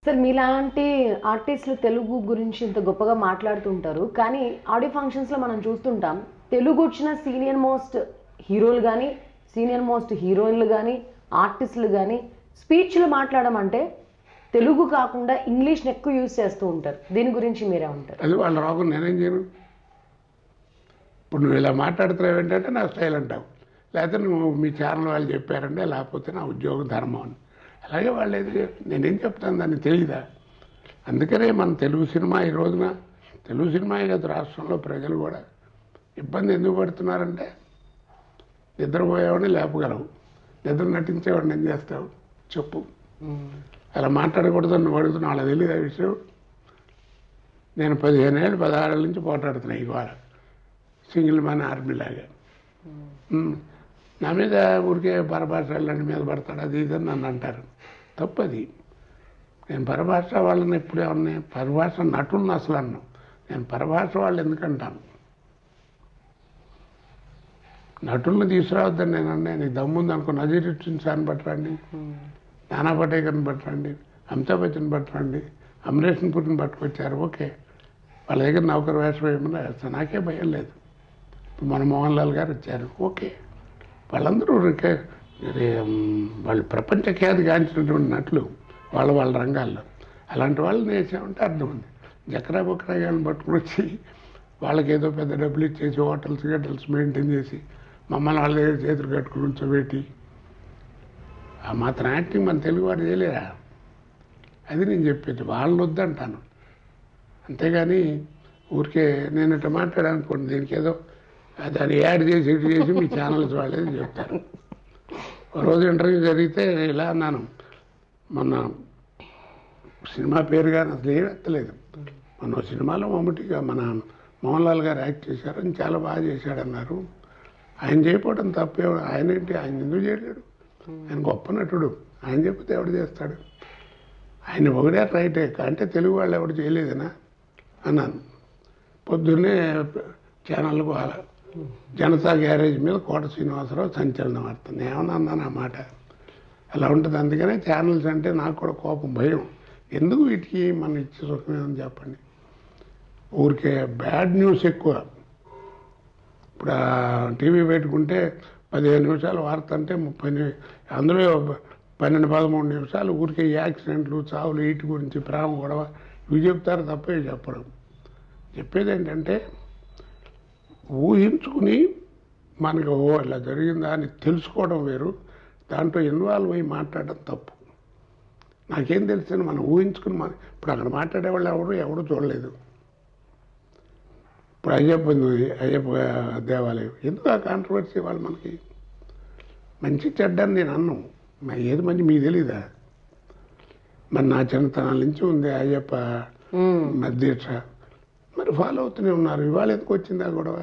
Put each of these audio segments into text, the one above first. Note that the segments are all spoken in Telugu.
సార్ మీలాంటి ఆర్టిస్టులు తెలుగు గురించి ఇంత గొప్పగా మాట్లాడుతుంటారు కానీ ఆడియో ఫంక్షన్స్లో మనం చూస్తుంటాం తెలుగు వచ్చిన సీనియర్ మోస్ట్ హీరోలు కానీ సీనియర్ మోస్ట్ హీరోయిన్లు కానీ ఆర్టిస్టులు కానీ స్పీచ్లు మాట్లాడమంటే తెలుగు కాకుండా ఇంగ్లీష్ని ఎక్కువ యూజ్ చేస్తూ ఉంటారు దీని గురించి మీరే ఉంటారు అది వాళ్ళ రోగం నేనేం చేయను ఇప్పుడు నువ్వు ఇలా మాట్లాడుతున్నావు ఏంటంటే నా స్టైల్ అంటావు లేకపోతే నువ్వు మీ ఛానల్ వాళ్ళు చెప్పారంటే లేకపోతే నా ఉద్యోగ ధర్మం అని అలాగే వాళ్ళు ఏది చెప్- నేనేం చెప్తాను దాన్ని తెలియదా అందుకనే మన తెలుగు సినిమా ఈ రోజున తెలుగు సినిమా గత రాష్ట్రంలో ప్రజలు కూడా ఇబ్బంది ఎందుకు పడుతున్నారంటే నిద్రపోయేవాడిని లేపగలవు నిద్ర నటించేవాడిని ఏం చేస్తావు చెప్పు అలా మాట్లాడకూడదు నువ్వు అడుగుతున్నావు వాళ్ళకి తెలియదు ఆ విషయం నేను పదిహేను ఏళ్ళు పదహారు నుంచి పోటాడుతున్నా ఇవాళ సింగిల్ మ్యాన్ ఆర్మీ లాగా ఉమ్. నా మీద ఊరికే పరభాష వాళ్ళని మీద పడతాడు అది ఇది అని నన్ను అంటారు తప్పది నేను పరభాష వాళ్ళని ఎప్పుడే ఉన్నాయి పరభాష నటులను అసలు అన్నాను నేను పరభాష వాళ్ళు ఎందుకంటాను నటులను తీసుకురావద్దని నేను అన్నా నీకు దమ్ముంది అనుకో నజీరుద్దీన్ షాని పట్టరండి నానా పటేకర్ని పట్టరండి అమితాబ్ బచ్చన్ పట్టరండి అమరేషన్ పురిని పట్టుకొచ్చారు ఓకే వాళ్ళ దగ్గర నౌకర్ వేషం వేయమని వేస్తాను నాకే భయం లేదు ఇప్పుడు మన మోహన్ లాల్ గారు వచ్చారు ఓకే వాళ్ళందరూ రిక- రి- మ్, వాళ్ళు ప్రపంచ ఖ్యాతి గాంచినటువంటి నటులు వాళ్ళ వాళ్ళ రంగాల్లో అలాంటి వాళ్ళని వేసామంటే అర్థం ఉంది జకరా బొకరా గారిని పట్టుకుని వచ్చి వాళ్ళకి ఏదో పెద్ద డబ్బులు ఇచ్చేసి హోటల్స్ గట్టల్స్ మెయింటైన్ చేసి మమ్మల్ని వాళ్ళ దగ్గర చేతులు కట్టుకుని ఉంచోబెట్టి ఆ మాత్రం యాక్టింగ్ మన తెలుగు వాడు చేయలేరా అది నేను చెప్పేది వాళ్ళని వద్దంటాను అంతేగాని ఊరికే నేను ఇట్లా మాట్లాడానుకోండి దీనికి ఏదో దాన్ని యాడ్ చేసి ఇటు చేసి మీ ఛానల్స్ వాళ్ళేది చెప్తారు ఒక రోజు ఇంటర్వ్యూ జరిగితే ఇలా అన్నాను మొన్న సినిమా పేరు కానీ అసలు ఏం ఎత్తలేదు మొన్న ఓ సినిమాలో మమ్మటిగా మన మోహన్ లాల్ గారు యాక్ట్ చేశారు అని చాలా బాగా చేశాడన్నారు ఆయన చేయకపోవడం తప్పే ఆయన ఏంటి ఆయన ఎందుకు చేయలేడు ఆయన గొప్ప నటుడు ఆయన చెప్తే ఎవడు చేస్తాడు ఆయన ఒకటే రైటే అంటే తెలుగు వాళ్ళు ఎవడు చేయలేదనా అన్నాను పొద్దున్నే ఛానల్కు వాళ్ళ జనతా గ్యారేజ్ మీద కోట శ్రీనివాసరావు సంచలనం వార్త ఏమన్నా అన్నాను ఆ మాట అలా ఉంటుంది అందుకనే ఛానల్స్ అంటే నాకు కూడా కోపం భయం ఎందుకు వీటికి మనం ఇచ్చే సుఖమేమని చెప్పండి ఊరికే బ్యాడ్ న్యూస్ ఎక్కువ ఇప్పుడు ఆ టీవీ పెట్టుకుంటే పదిహేను నిమిషాలు వార్త అంటే ముప్పై ని- అందులో పన్నెండు పదమూడు నిమిషాలు ఊరికే ఈ యాక్సిడెంట్లు చావులు వీటి గురించి ప్రేమ గొడవ ఇవి చెప్తారు తప్ప ఇవి చెప్పడం చెప్పేది ఏంటంటే ఊహించుకుని మనకి ఓ ఇలా జరిగిందా అని తెలుసుకోవడం వేరు దాంట్లో ఇన్వాల్వ్ అయ్యి మాట్లాడడం తప్పు నాకేం తెలుసు మనం ఊహించుకుని మన ఇప్పుడు అక్కడ మాట్లాడే వాళ్ళు ఎవరు ఎవరు చూడలేదు ఇప్పుడు అయ్యప్ప ఉంది అయ్యప్ప దేవాలయం ఎందుకు ఆ కాంట్రవర్సీ వాళ్ళు మనకి మంచి చెడ్డని నేను అన్ను మరి ఏది మంచి మీకు తెలీదా మరి నా చిన్నతనాల నుంచి ఉంది అయ్యప్ప మ్మ్. మరి దీక్ష మరి ఫాలో అవుతూనే ఉన్నారు ఇవాళ ఎందుకు వచ్చింది ఆ గొడవ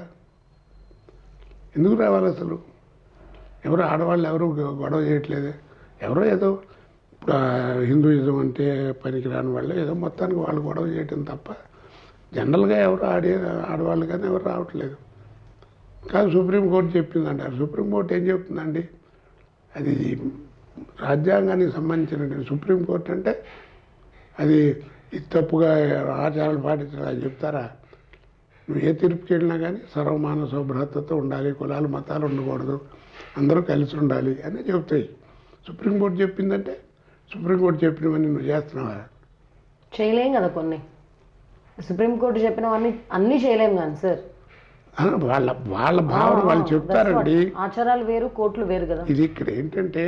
ఎందుకు రావాలి అసలు ఎవరు ఆడవాళ్ళు ఎవరు గొ- గొడవ చేయట్లేదే ఎవరో ఏదో ఇప్పుడు ఆ హిందూయిజం అంటే పనికిరాని వాళ్ళు ఏదో మొత్తానికి వాళ్ళు గొడవ చేయటం తప్ప జనరల్గా ఎవరు ఆడే ఆడవాళ్ళు కానీ ఎవరు రావట్లేదు కాదు సుప్రీంకోర్టు చెప్పిందంటారు సుప్రీంకోర్టు ఏం చెప్తుందండి అది రాజ్యాంగానికి సంబంధించిన సుప్రీంకోర్టు అంటే అది ఇది తప్పుగా ఆచారాలు పాటించాలని చెప్తారా నువ్వు ఏ తీర్పుకి వెళ్ళినా కానీ సర్వమాన శుభ్రతతో ఉండాలి కులాలు మతాలు ఉండకూడదు అందరూ కలిసి ఉండాలి అని చెప్తాయి సుప్రీంకోర్టు చెప్పిందంటే సుప్రీంకోర్టు చెప్పినవన్నీ నువ్వు చేస్తున్నావా చేయలేం కదా కొన్ని సుప్రీంకోర్టు చెప్పినవన్నీ అన్నీ చేయలేం కానీ సార్ ఆ, వాళ్ళ వాళ్ళ భావన వాళ్ళు చెప్తారండి ఆచారాలు వేరు కోర్టులు వేరు కదా ఇది ఇక్కడ ఏంటంటే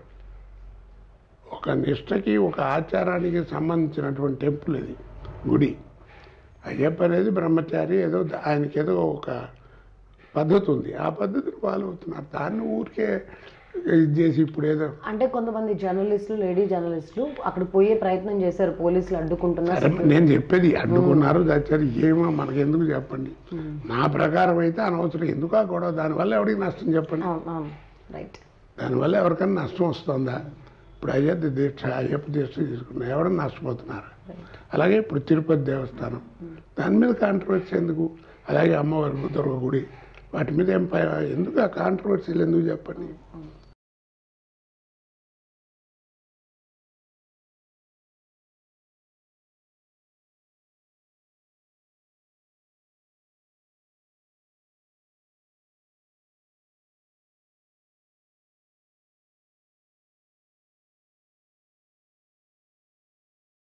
ఒక నిష్టకి ఒక ఆచారానికి సంబంధించినటువంటి టెంపుల్ ఇది గుడి అయ్యప్ప అనేది బ్రహ్మచారి ఏదో ద- ఆయనకి ఏదో ఒక పద్ధతి ఉంది ఆ పద్ధతిని ఫాలో అవుతున్నారు దాన్ని ఊరికే ఇది చేసి ఇప్పుడు ఏదో అంటే కొంతమంది జర్నలిస్టులు లేడీ జర్నలిస్టులు అక్కడ పోయే ప్రయత్నం చేశారు పోలీసులు అడ్డుకుంటున్నారు సరే, నేను చెప్పేది అడ్డుకున్నారు చచ్చారు ఏమో మనకి ఎందుకు చెప్పండి నా ప్రకారం అయితే అనవసరం ఎందుకు ఆ గొడవ దానివల్ల ఎవరికి నష్టం చెప్పండి అవును అవును రైట్ దానివల్ల ఎవరికైనా నష్టం వస్తుందా ఇప్పుడు అయ్యప్ప దీక్ష అయ్యప్ప దీక్ష తీసుకున్నా ఎవరైనా నష్టపోతున్నారు అలాగే ఇప్పుడు తిరుపతి దేవస్థానం దాని మీద కాంట్రవర్సీ ఎందుకు అలాగే అమ్మవారి దుర్గ గుడి వాటి మీద ఏం ప- ఎందుకు ఆ కాంట్రవర్సీలు ఎందుకు చెప్పండి